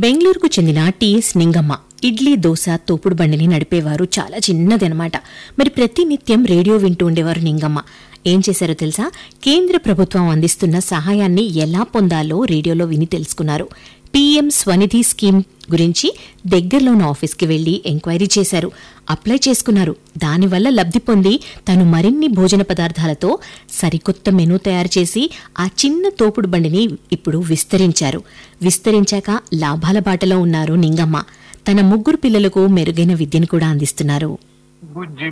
బెంగళూరుకు చెందిన టిఎస్ నింగమ్మ ఇడ్లీ దోశ తోపుడు బండిని నడిపేవారు చాలా చిన్నదనమాట మరి ప్రతి నిత్యం రేడియో వింటూ ఉండేవారు నింగమ్మ ఏం చేశారో తెలుసా కేంద్ర ప్రభుత్వం అందిస్తున్న సహాయాన్ని ఎలా పొందాలో రేడియోలో విని తెలుసుకున్నారు పీఎం స్వనిధి స్కీమ్ గురించి దగ్గరలో ఉన్న ఆఫీస్కి వెళ్లి ఎంక్వైరీ చేశారు అప్లై చేసుకున్నారు దానివల్ల లబ్ధి పొంది తను మరిన్ని భోజన పదార్థాలతో సరికొత్త మెనూ తయారు చేసి ఆ చిన్న తోపుడు బండిని ఇప్పుడు విస్తరించారు విస్తరించాక లాభాల బాటలో ఉన్నారు నింగమ్మ తన ముగ్గురు పిల్లలకు మెరుగైన విద్యను కూడా అందిస్తున్నారు బుజ్జి